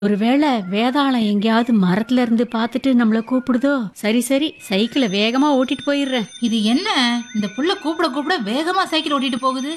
ஒருவேளை வேதாளம் எங்கேயாவது மரத்துல இருந்து பார்த்துட்டு நம்மள கூப்பிடுதோ சரி சரி சைக்கிளை வேகமா ஓட்டிட்டு போயிடுறேன் இது என்ன இந்த புள்ள கூப்பிட கூப்பிட வேகமா சைக்கிள் ஓட்டிட்டு போகுது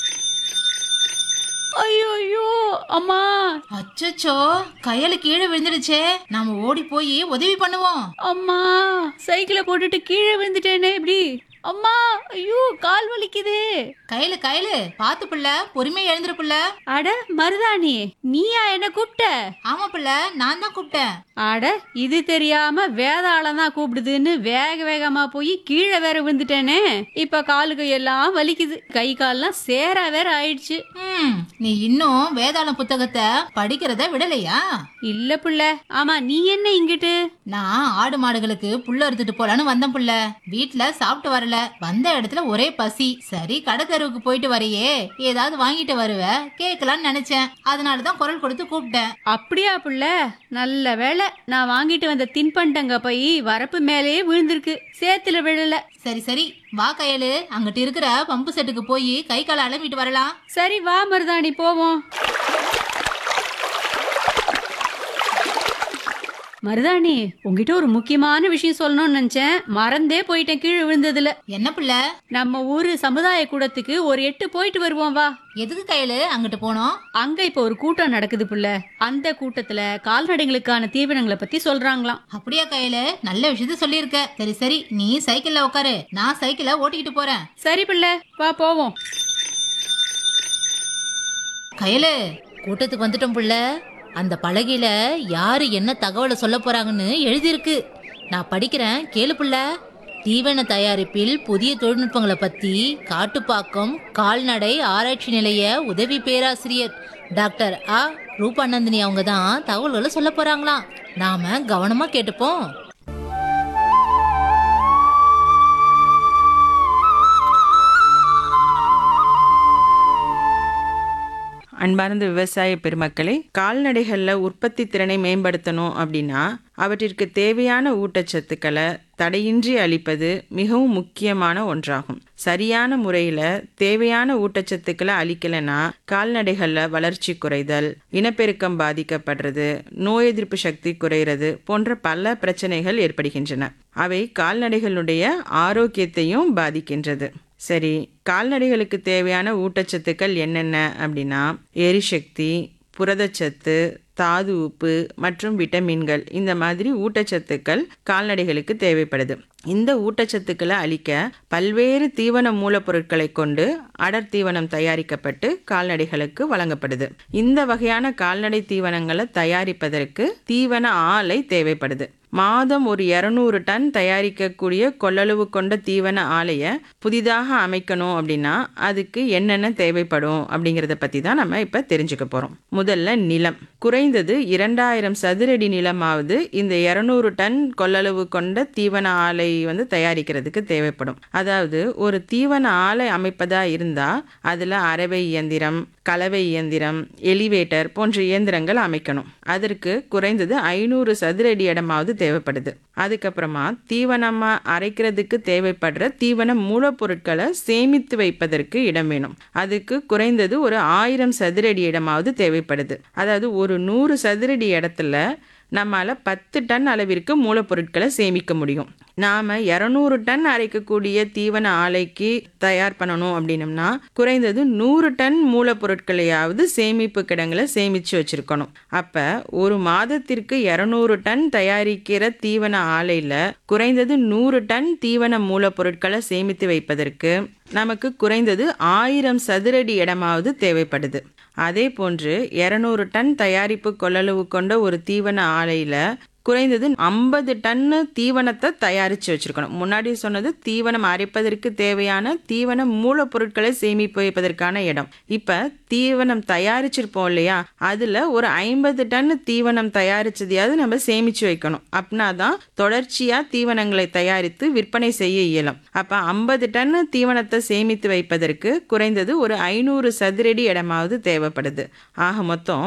ஐயோ ஐயோ அம்மா அச்சச்சோ கையில கீழே விழுந்துடுச்சே நாம ஓடி போய் உதவி பண்ணுவோம் அம்மா சைக்கிளை போட்டுட்டு கீழே விழுந்துட்டேனே இப்படி அம்மா ஐயோ கால் வலிக்குது கையில கையில பாத்து புள்ள பொறுமையா எழுந்துரு புள்ள அட மருதாணி நீயா என்ன கூப்பிட்ட ஆமா புள்ள நான் தான் கூப்பிட்டேன் அட இது தெரியாம வேதாளம் தான் கூப்பிடுதுன்னு வேக வேகமா போய் கீழே வேற விழுந்துட்டேனே இப்ப காலுக்கு எல்லாம் வலிக்குது கை கால்லாம் சேரா வேற ஆயிடுச்சு ம் நீ இன்னும் வேதாளம் புத்தகத்தை படிக்கிறத விடலையா இல்ல புள்ள ஆமா நீ என்ன இங்கிட்டு நான் ஆடு மாடுகளுக்கு புல்ல அறுத்துட்டு போலான்னு வந்தேன் புள்ள வீட்ல சாப்பிட்டு வரல வந்த இடத்துல ஒரே பசி சரி கடை தெருவுக்கு போயிட்டு வரையே ஏதாவது வாங்கிட்டு வருவ கேட்கலான்னு நினைச்சேன் அதனாலதான் குரல் கொடுத்து கூப்பிட்டேன் அப்படியா புள்ள நல்ல வேளை நான் வாங்கிட்டு வந்த தின்பண்டங்க போய் வரப்பு மேலேயே விழுந்திருக்கு சேத்துல விழல சரி சரி வா கையலு அங்கிட்டு இருக்கிற பம்பு செட்டுக்கு போய் கை காலை அலம்பிட்டு வரலாம் சரி வா மருதாணி போவோம் மருதாணி உங்ககிட்ட ஒரு முக்கியமான விஷயம் சொல்லணும்னு நினைச்சேன் மறந்தே போயிட்டேன் கீழே விழுந்ததுல என்ன புள்ள நம்ம ஊரு சமுதாய கூடத்துக்கு ஒரு எட்டு போயிட்டு வருவோம் வா எதுக்கு கையலு அங்கிட்டு போனோம் அங்க இப்ப ஒரு கூட்டம் நடக்குது புள்ள அந்த கூட்டத்துல கால்நடைகளுக்கான தீவனங்களை பத்தி சொல்றாங்களாம் அப்படியா கையலு நல்ல விஷயத்த சொல்லியிருக்க சரி சரி நீ சைக்கிள்ல உட்காரு நான் சைக்கிளை ஓட்டிக்கிட்டு போறேன் சரி புள்ள வா போவோம் கையலு கூட்டத்துக்கு வந்துட்டோம் புள்ள அந்த பலகையில யாரு என்ன தகவலை சொல்ல போறாங்கன்னு எழுதியிருக்கு நான் படிக்கிறேன் கேளு புள்ள தீவன தயாரிப்பில் புதிய தொழில்நுட்பங்களை பத்தி காட்டுப்பாக்கம் கால்நடை ஆராய்ச்சி நிலைய உதவி பேராசிரியர் டாக்டர் ஆ ரூபாநந்தினி அவங்க தான் தகவல்களை சொல்ல போறாங்களாம் நாம கவனமா கேட்டுப்போம் அன்பார்ந்த விவசாய பெருமக்களே கால்நடைகளில் உற்பத்தி திறனை மேம்படுத்தணும் அப்படின்னா அவற்றிற்கு தேவையான ஊட்டச்சத்துக்களை தடையின்றி அளிப்பது மிகவும் முக்கியமான ஒன்றாகும் சரியான முறையில் தேவையான ஊட்டச்சத்துக்களை அளிக்கலைன்னா கால்நடைகளில் வளர்ச்சி குறைதல் இனப்பெருக்கம் பாதிக்கப்படுறது நோய் எதிர்ப்பு சக்தி குறைகிறது போன்ற பல பிரச்சனைகள் ஏற்படுகின்றன அவை கால்நடைகளுடைய ஆரோக்கியத்தையும் பாதிக்கின்றது சரி கால்நடைகளுக்கு தேவையான ஊட்டச்சத்துக்கள் என்னென்ன அப்படின்னா எரிசக்தி புரதச்சத்து தாது உப்பு மற்றும் விட்டமின்கள் இந்த மாதிரி ஊட்டச்சத்துக்கள் கால்நடைகளுக்கு தேவைப்படுது இந்த ஊட்டச்சத்துக்களை அளிக்க பல்வேறு தீவன மூலப்பொருட்களை கொண்டு அடர் தீவனம் தயாரிக்கப்பட்டு கால்நடைகளுக்கு வழங்கப்படுது இந்த வகையான கால்நடை தீவனங்களை தயாரிப்பதற்கு தீவன ஆலை தேவைப்படுது மாதம் ஒரு இரநூறு டன் தயாரிக்கக்கூடிய கொள்ளளவு கொண்ட தீவன ஆலையை புதிதாக அமைக்கணும் அப்படின்னா அதுக்கு என்னென்ன தேவைப்படும் அப்படிங்கிறத பற்றி தான் நம்ம இப்போ தெரிஞ்சுக்க போகிறோம் முதல்ல நிலம் குறைந்தது இரண்டாயிரம் சதுரடி நிலமாவது இந்த இரநூறு டன் கொள்ளளவு கொண்ட தீவன ஆலை வந்து தயாரிக்கிறதுக்கு தேவைப்படும் அதாவது ஒரு தீவன ஆலை அமைப்பதா இருந்தால் அதில் அரவை இயந்திரம் கலவை இயந்திரம் எலிவேட்டர் போன்ற இயந்திரங்கள் அமைக்கணும் அதற்கு குறைந்தது ஐநூறு சதுரடி இடமாவது தேவைப்படுது அதுக்கப்புறமா தீவனமாக அரைக்கிறதுக்கு தேவைப்படுற தீவன மூலப்பொருட்களை சேமித்து வைப்பதற்கு இடம் வேணும் அதுக்கு குறைந்தது ஒரு ஆயிரம் சதுரடி இடமாவது தேவைப்படுது அதாவது ஒரு நூறு சதுரடி இடத்துல நம்மால் பத்து டன் அளவிற்கு மூலப்பொருட்களை சேமிக்க முடியும் நாம் இரநூறு டன் அரைக்கக்கூடிய தீவன ஆலைக்கு தயார் பண்ணணும் அப்படின்னம்னா குறைந்தது நூறு டன் மூலப்பொருட்களையாவது சேமிப்பு கிடங்களை சேமித்து வச்சுருக்கணும் அப்போ ஒரு மாதத்திற்கு இரநூறு டன் தயாரிக்கிற தீவன ஆலையில் குறைந்தது நூறு டன் தீவன மூலப்பொருட்களை சேமித்து வைப்பதற்கு நமக்கு குறைந்தது ஆயிரம் சதுரடி இடமாவது தேவைப்படுது அதே போன்று இரநூறு டன் தயாரிப்பு கொள்ளளவு கொண்ட ஒரு தீவன ஆலையில் குறைந்தது ஐம்பது டன்னு தீவனத்தை தயாரித்து வச்சுருக்கணும் முன்னாடி சொன்னது தீவனம் அரைப்பதற்கு தேவையான தீவன மூலப்பொருட்களை சேமிப்பு வைப்பதற்கான இடம் இப்போ தீவனம் தயாரிச்சிருப்போம் இல்லையா அதில் ஒரு ஐம்பது டன்னு தீவனம் தயாரிச்சதையாவது நம்ம சேமித்து வைக்கணும் அப்படின்னா தான் தொடர்ச்சியாக தீவனங்களை தயாரித்து விற்பனை செய்ய இயலும் அப்போ ஐம்பது டன்னு தீவனத்தை சேமித்து வைப்பதற்கு குறைந்தது ஒரு ஐநூறு சதுரடி இடமாவது தேவைப்படுது ஆக மொத்தம்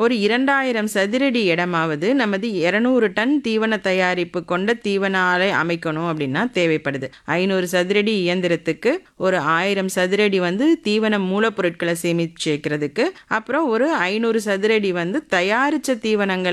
ஒரு இரண்டாயிரம் சதுரடி இடமாவது நமது இருநூறு டன் தீவன தயாரிப்பு கொண்ட தீவன ஆலை அமைக்கணும் அப்படின்னா தேவைப்படுது ஐநூறு சதுரடி இயந்திரத்துக்கு ஒரு ஆயிரம் சதுரடி வந்து தீவன மூலப்பொருட்களை சேமிச்சு வைக்கிறதுக்கு அப்புறம் ஒரு ஐநூறு சதுரடி வந்து தயாரிச்ச தீவனங்களை